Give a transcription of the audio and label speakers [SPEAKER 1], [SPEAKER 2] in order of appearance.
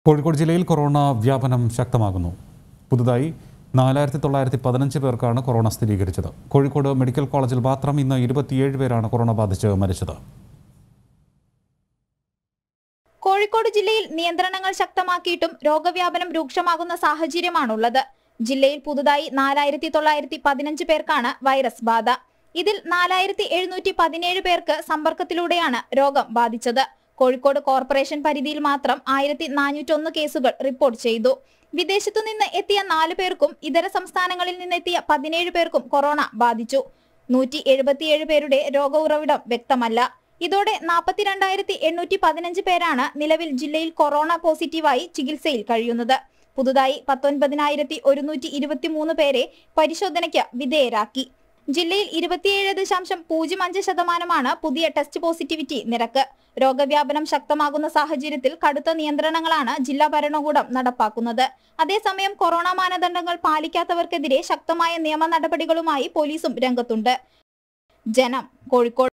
[SPEAKER 1] കോഴിക്കോട് ജില്ലയിൽ കൊറോണ വ്യാപനം ശക്തമാകുന്നു പുതുതായി നാലായിരത്തി തൊള്ളായിരത്തി പതിനഞ്ച് പേർക്കാണ് കൊറോണ സ്ഥിരീകരിച്ചത് കോഴിക്കോട് മെഡിക്കൽ കോളേജിൽ മാത്രം ഇന്ന് ഇരുപത്തിയേഴ് പേരാണ് കൊറോണ ബാധിച്ച് മരിച്ചത്
[SPEAKER 2] കോഴിക്കോട് ജില്ലയിൽ നിയന്ത്രണങ്ങൾ ശക്തമാക്കിയിട്ടും രോഗവ്യാപനം രൂക്ഷമാകുന്ന സാഹചര്യമാണുള്ളത് ജില്ലയിൽ പുതുതായി നാലായിരത്തി തൊള്ളായിരത്തി പതിനഞ്ച് പേർക്കാണ് വൈറസ് ബാധ ഇതിൽ നാലായിരത്തി എഴുന്നൂറ്റി പതിനേഴ് പേർക്ക് സമ്പർക്കത്തിലൂടെയാണ് രോഗം ബാധിച്ചത് കോഴിക്കോട് കോർപ്പറേഷൻ പരിധിയിൽ മാത്രം ആയിരത്തി നാനൂറ്റൊന്ന് കേസുകൾ റിപ്പോർട്ട് ചെയ്തു വിദേശത്തു നിന്ന് എത്തിയ നാല് പേർക്കും ഇതര സംസ്ഥാനങ്ങളിൽ നിന്നെത്തിയ പതിനേഴ് പേർക്കും കൊറോണ ബാധിച്ചു നൂറ്റി എഴുപത്തിയേഴ് പേരുടെ രോഗ ഉറവിടം വ്യക്തമല്ല ഇതോടെ നാൽപ്പത്തിരണ്ടായിരത്തി എണ്ണൂറ്റി പതിനഞ്ച് പേരാണ് നിലവിൽ ജില്ലയിൽ കൊറോണ പോസിറ്റീവായി ചികിത്സയിൽ കഴിയുന്നത് പുതുതായി പത്തൊൻപതിനായിരത്തി ഒരുന്നൂറ്റി ഇരുപത്തി മൂന്ന് പേരെ പരിശോധനയ്ക്ക് വിധേയരാക്കി ജില്ലയിൽ ഇരുപത്തിയേഴ് ദശാംശം പൂജ്യം അഞ്ച് ശതമാനമാണ് പുതിയ ടെസ്റ്റ് പോസിറ്റിവിറ്റി നിരക്ക് രോഗവ്യാപനം ശക്തമാകുന്ന സാഹചര്യത്തിൽ കടുത്ത നിയന്ത്രണങ്ങളാണ് ജില്ലാ ഭരണകൂടം നടപ്പാക്കുന്നത് അതേസമയം കൊറോണ മാനദണ്ഡങ്ങൾ പാലിക്കാത്തവർക്കെതിരെ ശക്തമായ നിയമ നടപടികളുമായി പോലീസും രംഗത്തുണ്ട് ജനം കോഴിക്കോട്